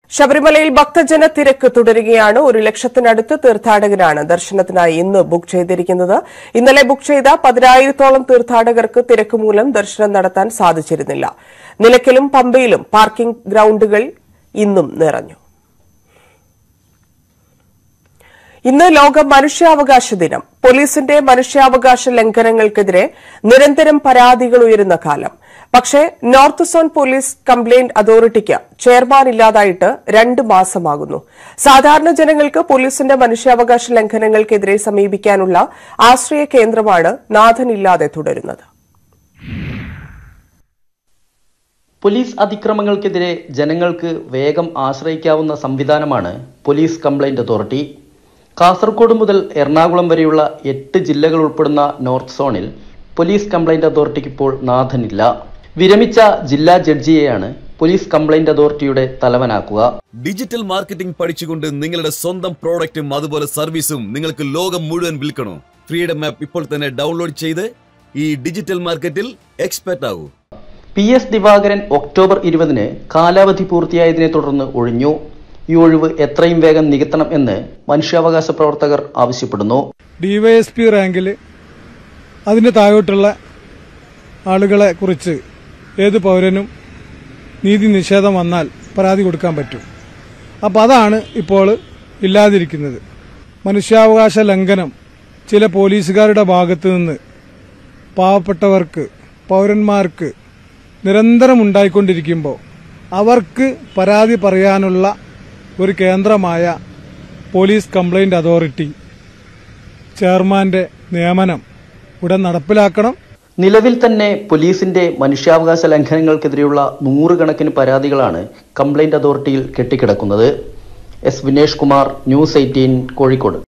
ശബരിമലയിൽ ഭക്തജന തിരക്ക് തുടരുകയാണ് ഒരു ലക്ഷത്തിനടുത്ത് തീർത്ഥാടകരാണ് ദർശനത്തിനായി ഇന്ന് ബുക്ക് ചെയ്തിരിക്കുന്നത് ഇന്നലെ ബുക്ക് ചെയ്ത പതിനായിരത്തോളം തീർത്ഥാടകർക്ക് തിരക്ക് മൂലം ദർശനം നടത്താൻ സാധിച്ചിരുന്നില്ല നിലയ്ക്കലും പമ്പയിലും പാർക്കിംഗ് ഗ്രൌണ്ടുകൾ ഇന്നും നിറഞ്ഞു ഇന്ന് ലോക മനുഷ്യാവകാശ ദിനം പോലീസിന്റെ മനുഷ്യാവകാശ ലംഘനങ്ങൾക്കെതിരെ നിരന്തരം പരാതികൾ ഉയരുന്ന കാലം പക്ഷേ നോർത്ത് സോൺ പോലീസ് കംപ്ലയിന്റ് അതോറിറ്റിക്ക് ചെയർമാൻ ഇല്ലാതായിട്ട് രണ്ട് മാസമാകുന്നു സാധാരണ ജനങ്ങൾക്ക് പോലീസിന്റെ മനുഷ്യാവകാശ ലംഘനങ്ങൾക്കെതിരെ സമീപിക്കാനുള്ള ആശ്രയ കേന്ദ്രമാണ് നാഥനില്ലാതെ തുടരുന്നത് പോലീസ് അതിക്രമങ്ങൾക്കെതിരെ ജനങ്ങൾക്ക് വേഗം ആശ്രയിക്കാവുന്ന സംവിധാനമാണ് പോലീസ് കംപ്ലൈന്റ് അതോറിറ്റി കാസർഗോഡ് മുതൽ എറണാകുളം വരെയുള്ള എട്ട് ജില്ലകൾ ഉൾപ്പെടുന്ന നോർത്ത് സോണിൽ പോലീസ് കംപ്ലൈന്റ് അതോറിറ്റിക്ക് ഇപ്പോൾ നാഥനില്ല വിരമിച്ച ജില്ലാ ജഡ്ജിയെയാണ് പോലീസ് കംപ്ലൈന്റ് അതോറിറ്റിയുടെ തലവനാക്കുക ഡിജിറ്റൽ മാർക്കറ്റിംഗ് പഠിച്ചുകൊണ്ട് നിങ്ങളുടെ സ്വന്തം പ്രോഡക്റ്റും അതുപോലെ സർവീസും നിങ്ങൾക്ക് ലോകം മുഴുവൻ വിൽക്കണോ ഫ്രീഡം ആപ്പ് ഇപ്പോൾ തന്നെ ഡൗൺലോഡ് ചെയ്ത് ഈ ഡിജിറ്റൽ മാർക്കറ്റിൽ എക്സ്പെർട്ട് ആകൂ പി എസ് ദിവാകരൻ ഒക്ടോബർ ഇരുപതിന് കാലാവധി പൂർത്തിയായതിനെ തുടർന്ന് ഒഴിഞ്ഞു ഈ ഒഴിവ് എത്രയും വേഗം നികത്തണം എന്ന് മനുഷ്യാവകാശ പ്രവർത്തകർ ആവശ്യപ്പെടുന്നു ഡിവൈഎസ്പി റാങ്കിൽ അതിന് താഴോട്ടുള്ള ആളുകളെ കുറിച്ച് ഏത് പൗരനും നീതി നിഷേധം വന്നാൽ പരാതി കൊടുക്കാൻ പറ്റും അപ്പോൾ അതാണ് ഇപ്പോൾ ഇല്ലാതിരിക്കുന്നത് മനുഷ്യാവകാശ ലംഘനം ചില പോലീസുകാരുടെ ഭാഗത്തു നിന്ന് പാവപ്പെട്ടവർക്ക് പൗരന്മാർക്ക് നിരന്തരം ഉണ്ടായിക്കൊണ്ടിരിക്കുമ്പോൾ അവർക്ക് പരാതി പറയാനുള്ള ഒരു കേന്ദ്രമായ പോലീസ് കംപ്ലൈന്റ് അതോറിറ്റി ചെയർമാന്റെ നിയമനം ഉടൻ നടപ്പിലാക്കണം നിലവിൽ തന്നെ പോലീസിന്റെ മനുഷ്യാവകാശ ലംഘനങ്ങൾക്കെതിരെയുള്ള നൂറുകണക്കിന് പരാതികളാണ് കംപ്ലൈന്റ് അതോറിറ്റിയിൽ കെട്ടിക്കിടക്കുന്നത് S Vinesh Kumar news eighteen Kozhikode